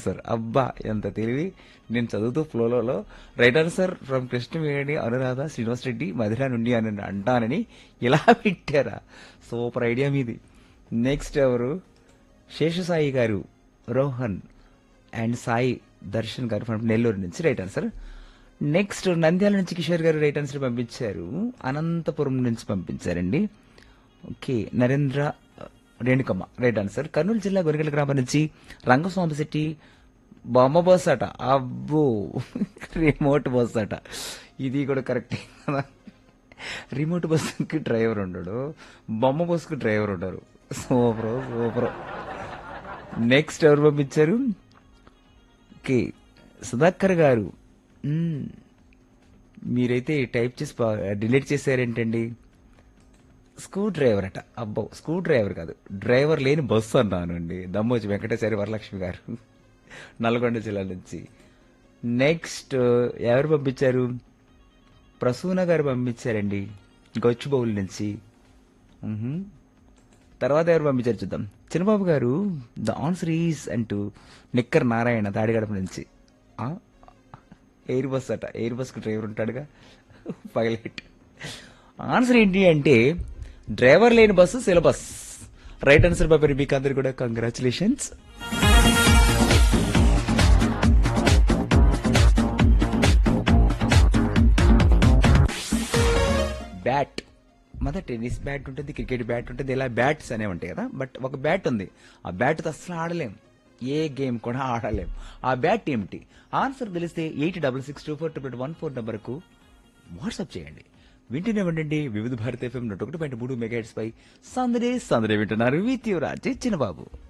Answer అబ్బా ఎంత తెలివి నేను చదువుతూ ఫ్లోలో right answer from Krishnaveni Anuradha Srinivas Reddy Madhura నుండి అని అంటానని ఇలా పెట్టారా సూపర్ ఐడియా మీది నెక్స్ట్ ఎవరు శేషసాయి గారు రోహన్ అండ్ సాయి దర్శన్ గారు ఫ్రమ్ నెల్లూరు నుంచి రైట్ ఆన్సర్ నెక్స్ట్ నంద్యాల నుంచి కిషోర్ గారు రైట్ ఆన్సర్ పంపించారు అనంతపురం నుంచి పంపించారండి okay Narendra Renukamma right answer Kurnool జిల్లా గొరిగల గ్రామం నుంచి రంగస్వామి శెట్టి బొమ్మ బస్ అట అబ్బో రిమోట్ బస్ అట ఇది కూడా కరెక్టే కదా రిమోట్ బస్సుకి డ్రైవర్ ఉండడు బొమ్మ బస్సుకి డ్రైవర్ ఉండరు సూపర్ సూపర్ నెక్స్ట్ ఎవరు పంపించారు ఓకే సుధాకర్ గారు మ్మ్. మీరైతే టైప్ చేసి డిలీట్ చేశారేంటండి స్క్రూ డ్రైవర్ అట అబ్బో స్క్రూ డ్రైవర్ కాదు డ్రైవర్ లేని బస్సు అన్నానండి దమ్మోజి వెంకటేశ్వరి వరలక్ష్మి గారు నల్గొండ జిల్లా నుంచి నెక్స్ట్ ఎవరు పంపించారు ప్రసూన గారు పంపించారండి గొచ్చుబౌల్ నుంచి మ్హూ. తర్వాత ఎవరు పంపించారు చూద్దాం చిన్నబాబు గారు ద ఆన్సర్ ఈజ్ అంటూ నిక్కర్ నారాయణ తాడిగడప నుంచి ఆ? ఎయిర్ బస్ అట ఎయిర్ బస్కి డ్రైవర్ ఉంటాడుగా పైలట్ ఆన్సర్ ఏంటి అంటే డ్రైవర్ లేని బస్సు సిలబస్ రైట్ ఆన్సర్ బాబు మీకు అందరు కూడా కంగ్రాచులేషన్స్ బ్యాట్ మొదట టెన్నిస్ బ్యాట్ ఉంటుంది క్రికెట్ బ్యాట్ ఉంటుంది ఇలా బ్యాట్స్ అనేవి ఉంటాయి కదా బట్ ఒక బ్యాట్ ఉంది ఆ బ్యాట్తో అసలు ఆడలేం ఏ గేమ్ కూడా ఆడలేం ఆ బ్యాట్ ఏమిటి ఆన్సర్ తెలిస్తే eight double six two four two one four నెంబర్కు వాట్సాప్ చేయండి వింటూనే ఉండండి వివిధ భారత ఎఫ్ఎం నూట ఒకటి పాయింట్ మూడు మెగాట్స్ పై సందడే సందడే వింటున్నారు విత్ యువరాజ్ చిన్నబాబు